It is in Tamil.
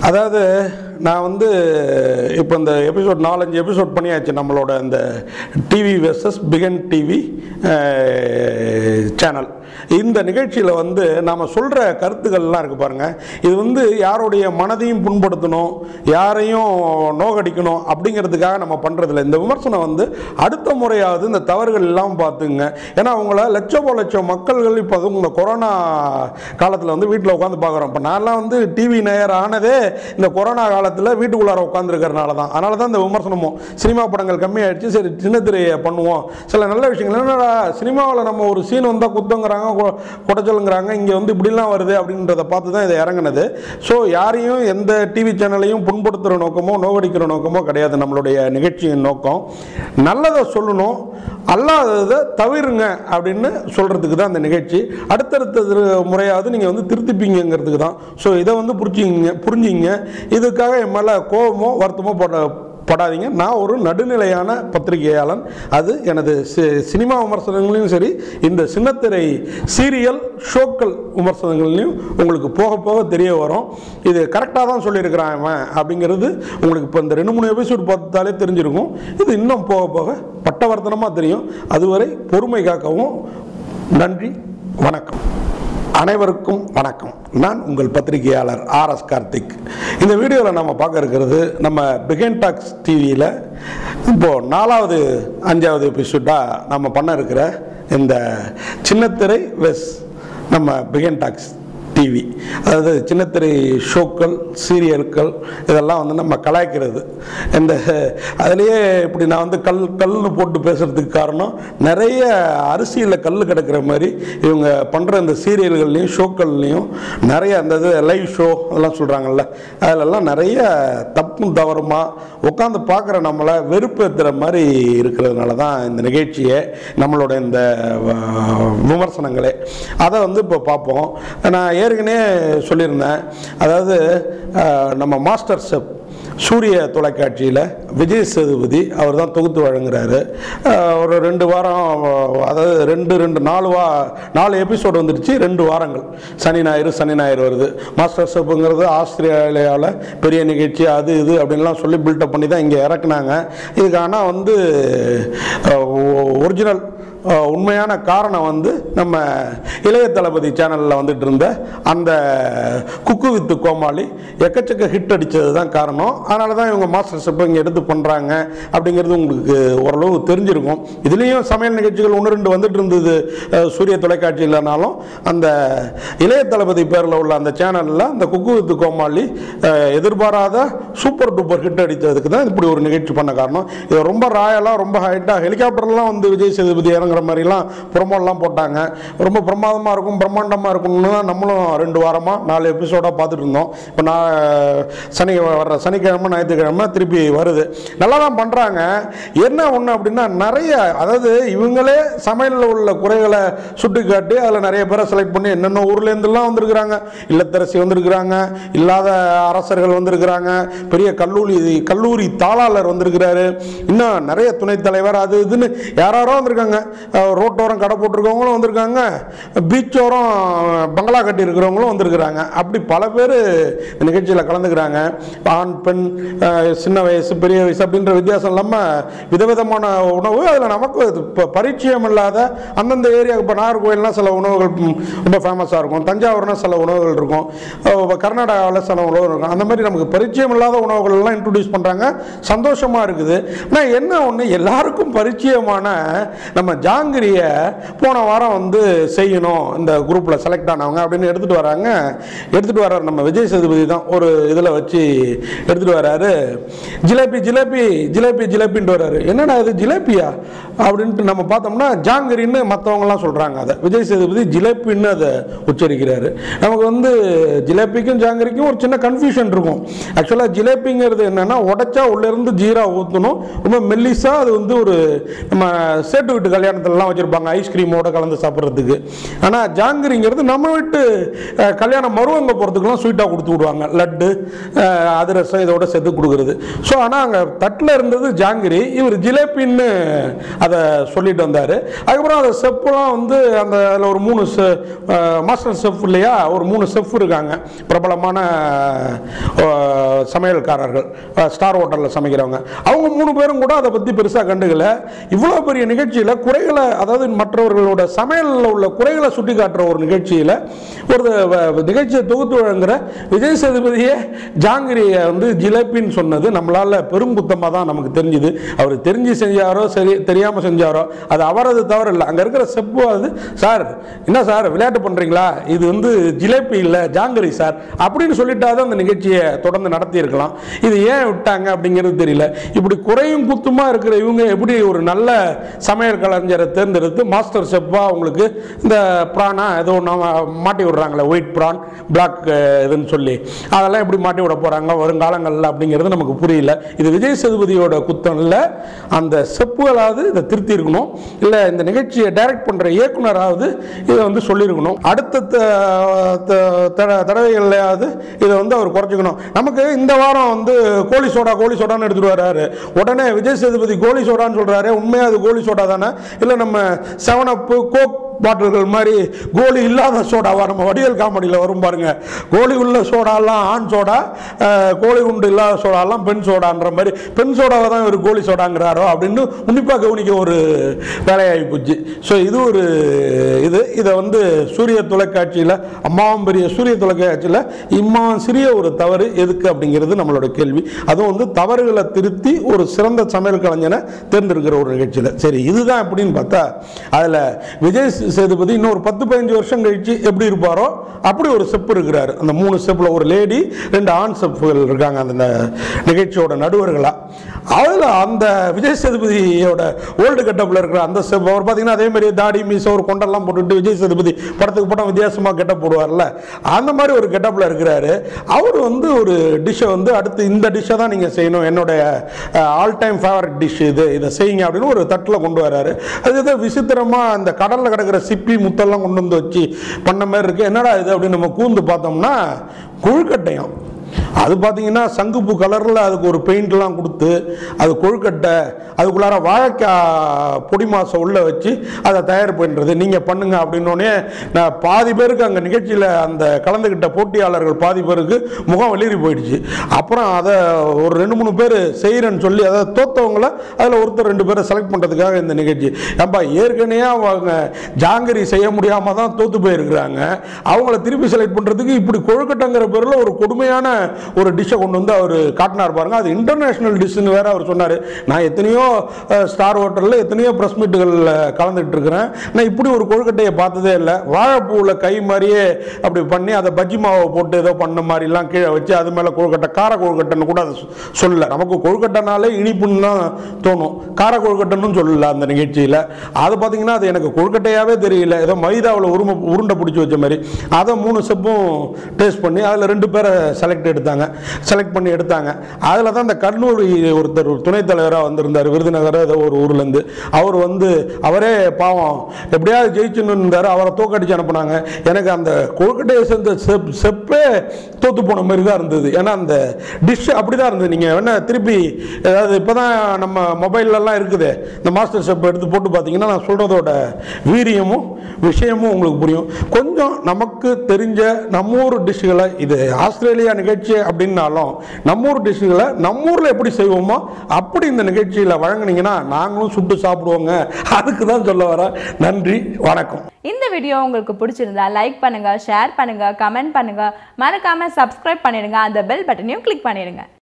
அதாவது நான் வந்து இப்போ இந்த எபிசோட் நாலஞ்சு எபிசோட் பண்ணியாச்சு நம்மளோட இந்த டிவி வெர்சஸ் பிகன் டிவி சேனல் இந்த நிகழ்ச்சியில் வந்து நாம் சொல்கிற கருத்துக்கள்லாம் இருக்குது பாருங்கள் இது வந்து யாருடைய மனதையும் புண்படுத்தணும் யாரையும் நோகடிக்கணும் அப்படிங்கிறதுக்காக நம்ம பண்ணுறதில்ல இந்த விமர்சனம் வந்து அடுத்த முறையாவது இந்த தவறுகள் இல்லாமல் பார்த்துங்க ஏன்னா அவங்கள லட்சம் லட்சம் மக்கள்கள் இப்போ அதுவும் இந்த கொரோனா காலத்தில் வந்து வீட்டில் உட்காந்து பார்க்குறோம் இப்போ நான்லாம் வந்து டிவி நேயர் ஆனதே இந்த கொரோனா காலத்தில் வீட்டுக்குள்ளார உட்காந்துருக்கறனால தான் அதனால தான் இந்த விமர்சனமும் சினிமா படங்கள் கம்மியாயிடுச்சு சரி சின்ன திரையை பண்ணுவோம் சில நல்ல விஷயங்கள் என்னடா சினிமாவில் நம்ம ஒரு சீன் வந்தால் குத்தங்கிறாங்க கொ- குடைச்சலுங்கிறாங்க இங்கே வந்து இப்படிலாம் வருது அப்படின்றத பார்த்து தான் இதை இறங்குனது ஸோ யாரையும் எந்த டிவி சேனலையும் புண்படுத்துகிற நோக்கமோ நோகடிக்கிற நோக்கமோ கிடையாது நம்மளுடைய நிகழ்ச்சியின் நோக்கம் நல்லதை சொல்லணும் அல்லாததை தவிருங்க அப்படின்னு சொல்கிறதுக்கு தான் அந்த நிகழ்ச்சி அடுத்தடுத்த திரு- முறையாவது நீங்கள் வந்து திருத்திப்பீங்கிறதுக்கு தான் ஸோ இதை வந்து புரிஞ்சுங்க புரிஞ்சுங்க இதுக்காக என் மேலே கோபமோ வருத்தமோ போட படாதீங்க நான் ஒரு நடுநிலையான பத்திரிகையாளன் அது எனது சி- சினிமா விமர்சனங்களையும் சரி இந்த சின்னத்திரை சீரியல் ஷோக்கள் விமர்சனங்கள்லையும் உங்களுக்கு போக போக தெரிய வரும் இது கரெக்டாக தான் சொல்லியிருக்கிறான் அவன் அப்படிங்கிறது உங்களுக்கு இப்போ இந்த ரெண்டு மூணு எபிசோட் பார்த்தாலே தெரிஞ்சிருக்கும் இது இன்னும் போக போக பட்டவர்த்தனமாக தெரியும் அதுவரை பொறுமை காக்கவும் நன்றி வணக்கம் அனைவருக்கும் வணக்கம் நான் உங்கள் பத்திரிகையாளர் ஆர் எஸ் கார்த்திக் இந்த வீடியோவில் நம்ம பார்க்க இருக்கிறது நம்ம பிகன் டாக்ஸ் டிவியில் இப்போது நாலாவது அஞ்சாவது எபிசோடாக நம்ம பண்ண இருக்கிற இந்த சின்னத்திரை வெஸ் நம்ம பிகன் டாக்ஸ் டிவி அதாவது சின்னத்திரை ஷோக்கள் சீரியல்கள் இதெல்லாம் வந்து நம்ம கலாய்க்கிறது இந்த அதுலேயே இப்படி நான் வந்து கல் கல்னு போட்டு பேசுகிறதுக்கு காரணம் நிறைய அரிசியில் கல் கிடக்கிற மாதிரி இவங்க பண்ணுற இந்த சீரியல்கள்லையும் ஷோக்கள்லையும் நிறைய அந்த இது லைவ் ஷோ அதெல்லாம் சொல்கிறாங்கல்ல அதிலெல்லாம் நிறைய தப்பும் தவறுமா உட்காந்து பார்க்குற நம்மளை வெறுப்பேற்றுற மாதிரி இருக்கிறதுனால தான் இந்த நிகழ்ச்சியை நம்மளோட இந்த அஹ், விமர்சனங்களே அதை வந்து இப்போ பார்ப்போம் நான் ஏற்கனவே சொல்லியிருந்தேன் அதாவது அஹ், நம்ம மாஸ்டர் செப் சூரிய தொலைக்காட்சியில் விஜய் சேதுபதி அவர் தான் தொகுத்து வழங்குறாரு அஹ், ஒரு ரெண்டு வாரம் அதாவது ரெண்டு ரெண்டு நாலு வா நாலு எபிசோடு வந்துடுச்சு ரெண்டு வாரங்கள் சனி ஞாயிறு சனி ஞாயிறு வருது மாஸ்டர் ஷெஃப்ங்கிறது ஆஸ்திரேலியாவில் பெரிய நிகழ்ச்சி அது இது அப்படின்லாம் சொல்லி பில்டப் பண்ணி தான் இங்கே இறக்குனாங்க இதுக்கு ஆனால் வந்து ஒரிஜினல் அஹ் உண்மையான காரணம் வந்து நம்ம இளைய தளபதி சேனலில் வந்துட்டு இருந்த அந்த குக்கு வித்து கோமாளி எக்கச்சக்க ஹிட் அடித்தது தான் காரணம் அதனால தான் இவங்க மாஸ்டர் ஷெஃப் இங்கே எடுத்து பண்ணுறாங்க அப்படிங்கிறது உங்களுக்கு ஓரளவு தெரிஞ்சிருக்கும் இதுலேயும் சமையல் நிகழ்ச்சிகள் ஒன்று ரெண்டு வந்துட்டு இருந்தது அஹ் சூரிய தொலைக்காட்சி இல்லைனாலும் அந்த இளைய தளபதி பேரில் உள்ள அந்த சேனலில் அந்த குக்கு வித்து கோமாளி அஹ் எதிர்பாராத சூப்பர் டூப்பர் ஹிட் அடித்ததுக்கு தான் இப்படி ஒரு நிகழ்ச்சி பண்ண காரணம் இது ரொம்ப ராயலாக ரொம்ப ஹைட்டாக ஹெலிகாப்டர்லாம் வந்து விஜய் சேதுபதி இறங்குற மாதிரிலாம் ப்ரொமோலாம் போட்டாங்க ரொம்ப பிரமாதமாக இருக்கும் பிரம்மாண்டமாக இருக்கும்னு தான் நம்மளும் ரெண்டு வாரமாக நாலு எபிசோடாக பார்த்துட்டு இருந்தோம் இப்போ நான் சனி வர்ற சனிக்கிழமை ஞாயிற்றுக்கிழமை திருப்பி வருது நல்லா தான் பண்ணுறாங்க என்ன ஒன்று அப்படின்னா நிறைய அதாவது இவங்களே சமையலில் உள்ள குறைகளை சுட்டி காட்டி அதில் நிறைய பேரை செலக்ட் பண்ணி என்னென்ன ஊர்லேருந்துலாம் வந்திருக்கிறாங்க இல்லத்தரசி வந்திருக்கிறாங்க இல்லாத அரசர்கள் வந்திருக்கிறாங்க பெரிய கல்லூரி கல்லூரி தாளாளர் வந்திருக்கிறாரு இன்னும் நிறைய துணைத் தலைவர் அது இதுன்னு யாராரோ வந்திருக்காங்க அஹ் ரோட்டோரம் கடை போட்டிருக்கவங்களும் வந்திருக்காங்க பீச்சோரம் பங்களா கட்டி இருக்கிறவங்களும் வந்திருக்கிறாங்க அப்படி பல பேர் இந்த நிகழ்ச்சியில் கலந்துக்கிறாங்க ஆண் பெண் அஹ் சின்ன வயசு பெரிய வயசு அப்படின்ற வித்தியாசம் இல்லாமல் விதவிதமான உணவு அதில் நமக்கு இப்போ பரிச்சயம் இல்லாத அந்தந்த ஏரியா இப்போ நாகர்கோயில்னா சில உணவுகள் ம், ரொம்ப ஃபேமஸாக இருக்கும் தஞ்சாவூர்னா சில உணவுகள் இருக்கும் அஹ் கர்நாடகாவில் சில உணவுகள் இருக்கும் அந்த மாதிரி நமக்கு பரிச்சயம் இல்லாத உணவுகள் எல்லாம் இன்ட்ரடியூஸ் பண்ணுறாங்க சந்தோஷமாக இருக்குது ஆனால் என்ன ஒன்று எல்லாருக்கும் பரிச்சயமான நம்ம ஜாங்கிரியை போன வாரம் வந்து செய்யணும் இந்த குரூப்பில் செலக்ட் ஆனவங்க அப்படின்னு எடுத்துகிட்டு வராங்க எடுத்துகிட்டு வர்றாரு நம்ம விஜய் சேதுபதி தான் ஒரு இதில் வச்சு எடுத்துகிட்டு வர்றாரு ஜிலேபி ஜிலேபி ஜிலேபி ஜிலேபின்ட்டு வர்றாரு என்னடா இது ஜிலேபியா அப்படின்ட்டு நம்ம பார்த்தோம்னா ஜாங்கிரின்னு மற்றவங்கலாம் சொல்கிறாங்க அதை விஜய் சேதுபதி ஜிலேபின்னு அதை உச்சரிக்கிறாரு நமக்கு வந்து ஜிலேபிக்கும் ஜாங்கிரிக்கும் ஒரு சின்ன கன்ஃபியூஷன் இருக்கும் ஆக்சுவலாக ஜிலேபிங்கிறது என்னன்னா உடைச்சா உள்ளேருந்து ஜீரா ஊற்றணும் ரொம்ப மெல்லிஸாக அது வந்து ஒரு நம்ம சேட்டு வீட்டு கல்யாணத்தில் கல்யாணத்துலலாம் வச்சுருப்பாங்க ஐஸ்கிரீமோட கலந்து சாப்பிட்றதுக்கு ஆனால் ஜாங்கிரிங்கிறது நம்ம வீட்டு அஹ், கல்யாணம் மருவங்க போகிறதுக்குலாம் ஸ்வீட்டாக கொடுத்து விடுவாங்க லட்டு அஹ், அதிரசம் இதோட சேர்த்து கொடுக்குறது ஸோ ஆனால் அங்கே தட்டில் இருந்தது ஜாங்கிரி இவர் ஜிலேபின்னு அதை சொல்லிட்டு வந்தார் அதுக்கப்புறம் அந்த செப்புலாம் வந்து அந்த அதில் ஒரு மூணு மாஸ்டர் செஃப் இல்லையா ஒரு மூணு செஃப் இருக்காங்க பிரபலமான அஹ், சமையல்காரர்கள் அஹ், ஸ்டார் ஹோட்டலில் சமைக்கிறவங்க அவங்க மூணு பேரும் கூட அதை பற்றி பெருசாக கண்டுக்கல இவ்வளோ பெரிய நிகழ்ச்சியில் குறைகளை அதாவது மற்றவர்களோட சமையலில் உள்ள குறைகளை சுட்டி காட்டுற ஒரு நிகழ்ச்சியில் ஒரு வ- நிகழ்ச்சியை தொகுத்து வழங்குற விஜய் சேதுபதியே ஜாங்கிரியை வந்து ஜிலேபின்னு சொன்னது நம்மளால் பெரும் குத்தமாக தான் நமக்கு தெரிஞ்சுது அவர் தெரிஞ்சு செஞ்சாரோ சரி தெரியாமல் செஞ்சாரோ அது அவரது தவறு இல்லை அங்கே இருக்கிற செப்பு அது சார் என்ன சார் விளையாட்டு பண்ணுறீங்களா இது வந்து ஜிலேபி இல்லை ஜாங்கிரி சார் அப்படின்னு சொல்லிட்டாவது அந்த நிகழ்ச்சியை தொடர்ந்து நடத்தியிருக்கலாம் இது ஏன் விட்டாங்க அப்படிங்கிறது தெரியல இப்படி குறையும் குத்துமா இருக்கிற இவங்க எப்படி ஒரு நல்ல சமையல் கலைஞரை தேர்ந்தெடுத்து மாஸ்டர் செஃப்பாக அவங்களுக்கு இந்த ப்ரானா ஏதோ நம்ம மாட்டி விடுறாங்களே ஒயிட் ப்ரான் பிளாக் இதுன்னு சொல்லி அதெல்லாம் எப்படி மாட்டி விட போகிறாங்க வருங்காலங்களில் அப்படிங்கிறது நமக்கு புரியல இது விஜய் சேதுபதியோட குத்தம் இல்லை அந்த செப்புகளாவது இதை திருத்தி இருக்கணும் இல்லை இந்த நிகழ்ச்சியை டைரக்ட் பண்ணுற இயக்குனராவது இதை வந்து சொல்லியிருக்கணும் அடுத்த த- த- தட- தடவைகள்லையாவது இதை வந்து அவர் குறைச்சிக்கணும் நமக்கு இந்த வாரம் வந்து கோழி சோடா கோழி சோடான்னு எடுத்துட்டு வர்றாரு உடனே விஜய் சேதுபதி கோழி சோடான்னு சொல்றாரு உண்மையா அது கோழி சோடா தானே இல்லை நம்ம செவன் அப்பு கோக் பாட்டில்கள் மாதிரி கோலி இல்லாத சோடாவா நம்ம வடிவேல் காமெடியில் வரும் பாருங்க கோலி உள்ள சோடாலாம் ஆண் சோடா அஹ், கோழி உண்டு இல்லாத சோடாலாம் பெண் சோடான்ற மாதிரி பெண் சோடாவை தான் இவர் கோழி சோடாங்கிறாரோ அப்படின்னு உன்னிப்பாக கவனிக்க ஒரு வேலையாகி போச்சு ஸோ இது ஒரு இது இதை வந்து சூரிய தொலைக்காட்சியில் அம்மாவும் பெரிய சூரிய தொலைக்காட்சியில் இம்மா சிறிய ஒரு தவறு எதுக்கு அப்படிங்கிறது நம்மளோட கேள்வி அதுவும் வந்து தவறுகளை திருத்தி ஒரு சிறந்த சமையல் கலைஞனை தேர்ந்தெடுக்கிற ஒரு நிகழ்ச்சியில் சரி இதுதான் எப்படின்னு பார்த்தா அதில் விஜய் சேதுபதி இன்னும் ஒரு பத்து பதினஞ்சு வருஷம் கழிச்சு எப்படி இருப்பாரோ அப்படி ஒரு செப்பு இருக்கிறாரு அந்த மூணு செப்பில் ஒரு லேடி ரெண்டு ஆண் செப்புகள் இருக்காங்க அந்த நிகழ்ச்சியோட நடுவர்களாக அதில் அந்த விஜய் சேதுபதியோட ஓல்டு கட்டப்பில் இருக்கிற அந்த செப் அவர் பார்த்தீங்கன்னா அதே மாதிரி தாடி மீச ஒரு கொண்டெல்லாம் போட்டுட்டு விஜய் சேதுபதி படத்துக்கு படம் வித்தியாசமாக கெட்டப் போடுவார்ல அந்த மாதிரி ஒரு கெட்டப்பில் இருக்கிறாரு அவர் வந்து ஒரு டிஷ்ஷை வந்து அடுத்து இந்த டிஷ்ஷை தான் நீங்கள் செய்யணும் என்னுடைய ஆல் டைம் ஃபேவரட் டிஷ் இது இதை செய்யுங்க அப்படின்னு ஒரு தட்டில் கொண்டு வராரு அது ஏதோ விசித்திரமாக அந்த கடலில் கிடக்கிற சிப்பி முத்தெல்லாம் கொண்டு வந்து வச்சு பண்ண மாதிரி இருக்குது என்னடா இது அப்படின்னு நம்ம கூர்ந்து பார்த்தோம்னா கொழுக்கட்டையும் அது பார்த்தீங்கன்னா சங்குப்பூ கலரில் அதுக்கு ஒரு பெயிண்ட்லாம் கொடுத்து அது கொழுக்கட்டை அதுக்குள்ளார வாழைக்காய் பொடி மாசம் உள்ளே வச்சு அதை தயார் பண்ணுறது நீங்கள் பண்ணுங்க அப்படின்னோடனே நான் பாதி பேருக்கு அங்கே நிகழ்ச்சியில் அந்த கலந்துக்கிட்ட போட்டியாளர்கள் பாதி பேருக்கு முகம் வெளியேறி போயிடுச்சு அப்புறம் அதை ஒரு ரெண்டு மூணு பேர் செய்கிறேன்னு சொல்லி அதை தோத்தவங்கள அதில் ஒருத்தர் ரெண்டு பேரை செலக்ட் பண்ணுறதுக்காக இந்த நிகழ்ச்சி ஏன்பா ஏற்கனவே அவங்க ஜாங்கிரி செய்ய முடியாமல் தான் தோத்து போயிருக்கிறாங்க அவங்கள திருப்பி செலக்ட் பண்ணுறதுக்கு இப்படி கொழுக்கட்டைங்கிற பேரில் ஒரு கொடுமையான ஒரு டிஷ்ஷை கொண்டு வந்து அவர் காட்டினார் பாருங்க அது இன்டர்நேஷ்னல் டிஷ்ஷுன்னு வேற அவர் சொன்னார் நான் எத்தனையோ அஹ், ஸ்டார் ஹோட்டலில் எத்தனையோ ப்ரெஸ் மீட்டுகளில் கலந்துட்டு இருக்கிறேன் நான் இப்படி ஒரு கொழுக்கட்டையை பார்த்ததே இல்லை வாழைப்பூவில் கை மாதிரியே அப்படி பண்ணி அதை பஜ்ஜி மாவை போட்டு ஏதோ பண்ண மாதிரிலாம் கீழே வச்சு அது மேலே கொழுக்கட்டை கார கொழுக்கட்டைன்னு கூட அதை சொல்லல நமக்கு கொழுக்கட்டைனாலே இனிப்புன்னு தான் தோணும் கார கொழுக்கட்டைன்னு சொல்லல அந்த நிகழ்ச்சியில் அது பார்த்தீங்கன்னா அது எனக்கு கொழுக்கட்டையாவே தெரியல ஏதோ மைதாவில் உருமை உருண்டை பிடிச்சி வச்ச மாதிரி அதை மூணு செப்பும் டேஸ்ட் பண்ணி அதில் ரெண்டு பேரை செலக்ட் எடுத்தாங்க செலக்ட் பண்ணி எடுத்தாங்க அதில் தான் இந்த கல்லூரி ஒருத்தர் ஒரு துணைத் தலைவராக வந்திருந்தார் விருதுநகர் ஏதோ ஒரு ஊர்லேருந்து அவர் வந்து அவரே பாவம் எப்படியாவது ஜெயிச்சுன்னு இருந்தார் அவரை தோக்கடிச்சு அனுப்புனாங்க எனக்கு அந்த கொழுக்கட்டையை சேர்ந்த செப் செப்பே தோத்து போன மாதிரி தான் இருந்தது ஏன்னா அந்த டிஷ் அப்படி தான் இருந்தது நீங்கள் வேணா திருப்பி ஏதாவது இப்போ தான் நம்ம மொபைல்லலாம் இருக்குது இந்த மாஸ்டர் ஷெப் எடுத்து போட்டு பார்த்தீங்கன்னா நான் சொல்கிறதோட வீரியமும் விஷயமும் உங்களுக்கு புரியும் கொஞ்சம் நமக்கு தெரிஞ்ச நம்ம ஊர் டிஷ்ஷுகளை இது ஆஸ்திரேலியா நிகழ்ச்சி அப்படின்னாலும் நம்ம ஊர் டிஷ்ஷுகளை நம்ம ஊரில் எப்படி செய்வோமோ அப்படி இந்த நிகழ்ச்சியில் வழங்குனீங்கன்னா நாங்களும் சுட்டு சாப்பிடுவோங்க அதுக்கு தான் சொல்ல வரேன் நன்றி வணக்கம் இந்த வீடியோ உங்களுக்கு பிடிச்சிருந்தா லைக் பண்ணுங்க ஷேர் பண்ணுங்க கமெண்ட் பண்ணுங்க மறக்காம சப்ஸ்கிரைப் பண்ணிடுங்க அந்த பெல் பட்டனையும் கிளிக் பண்ணிடுங்க